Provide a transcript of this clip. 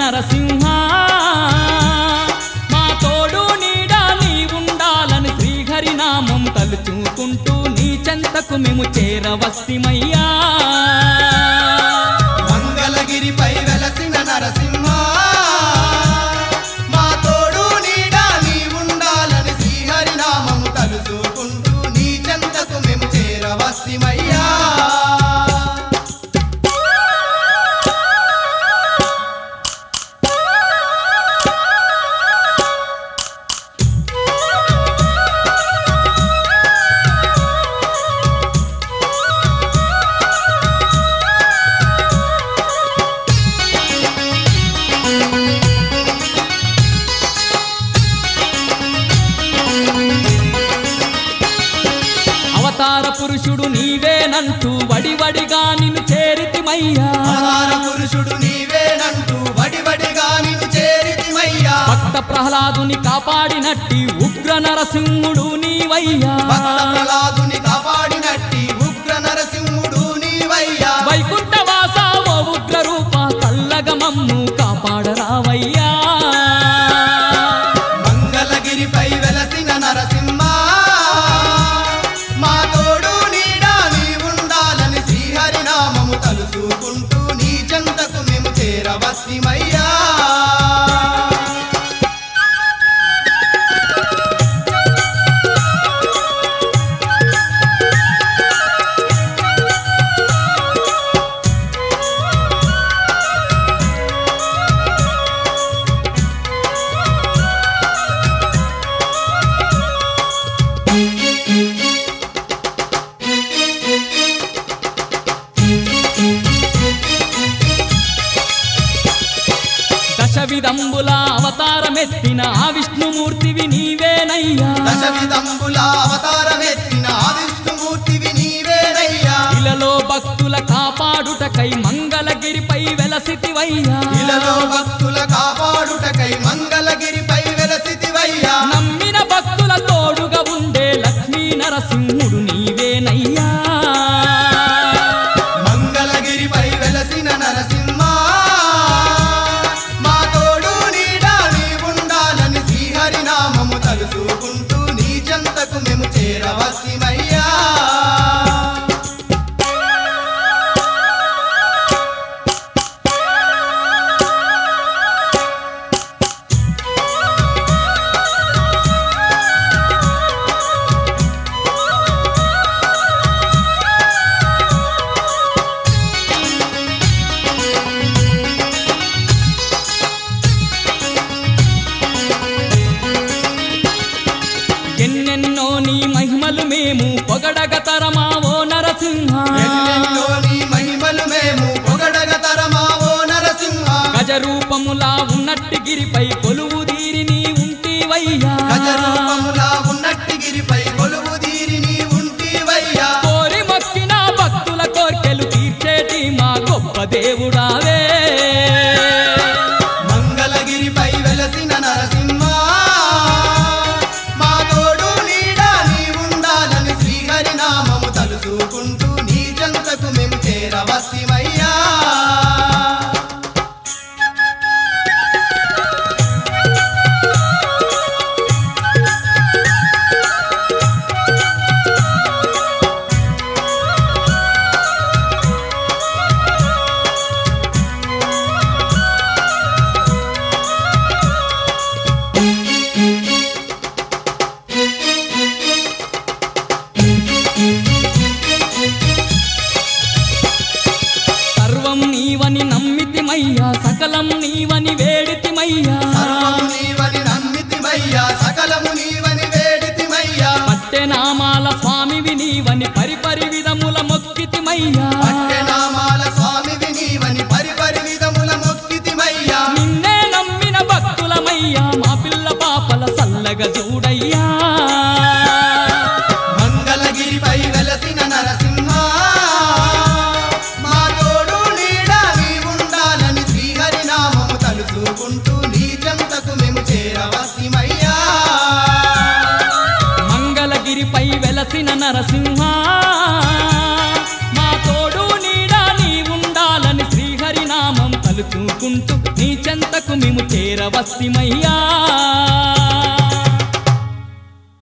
నరసింహ మా తోడు నీడా నీ ఉండాలని శ్రీహరి నామం తలుచుకుంటూ నీ చెంతకు మేము చేరవస్తిమయ్యా మంగళగిరిపై వెలసిన నరసింహ మా తోడు నీడా నీ ఉండాలని శ్రీహరి నామము తలుసుకుంటూ నీ చెంతకు మేము చేరవస్తిమయ్యా అవతార పురుషుడు నీవేనంటూ వడివడిగా నిన్ను చేరితిమయ్యా అవతార పురుషుడు నీవేనంటూ వడివడిగా నిన్ను చేరితిమయ్యా భక్త ప్రహ్లాదుని కాపాడినట్టి ఉగ్ర నరసింహుడు నీవయ్యా భక్త ప్రహ్లాదుని కాపాడినట్టి ఉగ్ర నరసింహుడు నీవయ్యా వైకుంఠవాస ఓ ఉగ్ర రూప చల్లగా మమ్ము కాపాడరావయ్యా మంగళగిరిపై వెలసిన నరసింహ మా తోడు నీడా నీ ఉండాలని శ్రీహరి నామము తలుసుకుంటూ నీ చెంతకు మేము చేరవస్తిమయ్యా దశ విధంబుల అవతారమెత్తిన ఆ విష్ణుమూర్తివి నీవేనయ్యా దశ విధంబుల అవతారమెత్తిన ఆ విష్ణుమూర్తివి నీవేనయ్యా ఇలలో భక్తుల కాపాడుటకై మంగళగిరిపై వెలసితివయ్యా ఇలలో భక్తుల కాపాడుటకై మంగళగిరిపై వెలసితివయ్యా నమ్మిన భక్తుల తోడుగా ఉండే లక్ష్మీ నరసింహుడు నీవేనయ్యా మంగళగిరిపై వెలసిన నరసింహ మా తోడు నీడా నీ ఉండాలని శ్రీహరి నామము తలుసుకుంటూ నీ చెంతకు మేము చేరవస్తిమయ్యా ఎన్నెన్నో నీ మహిమలు మేము పొగడగ తరమా ఓ నరసింహ ఎన్నెన్నో నీ మహిమలు మేము పొగడగ తరమావో నరసింహ గజ రూపములా ఉన్నట్టి గిరిపై కొలువు తీరి నీ ఉంటివయ్యా గజరూపములా ఉన్నట్టి గిరిపై కొలువు తీరి నీ ఉంటివయ్యా కోరి మొక్కిన భక్తుల కోర్కెలు తీర్చేటి మా గొప్ప దేవుడావే మంగళగిరిపై వెలసిన నరసింహ మా తోడు నీడా నీ ఉండాలని శ్రీహరి నామము తలుసుకుంటూ నీ చెంతకు మేము చేరవస్తిమయ్యా సర్వం నీవని నమ్మితిమయ్యా సకలం నీవని వేడితిమయ్యా సర్వము నీవని నమ్మితిమయ్యా సకలము నీవని వేడితిమయ్యా పట్టె నామాల స్వామివి నీవని పరిపరి విధముల మొక్కితిమయ్యా పట్టెనామాల స్వామివి నీవని పరిపరి విధముల మొక్కితిమయ్యా నిన్నే నమ్మిన భక్తులమయ్యా మా పిల్ల పాపల సల్లగ చూడయ్యా మంగళగిరిపై వెలసిన నరసింహ మా తోడు నీడా నీ ఉండాలని శ్రీహరి నామము తలుసుకుంటూ నీ చెంతకు మేము చేరవస్తిమయ్యా మంగళగిరిపై వెలసిన నరసింహ మా తోడు నీడా నీ ఉండాలని శ్రీహరి నామం తలు తలుచుకుంటూ నీ చెంతకు మేము చేరవస్తిమయ్యా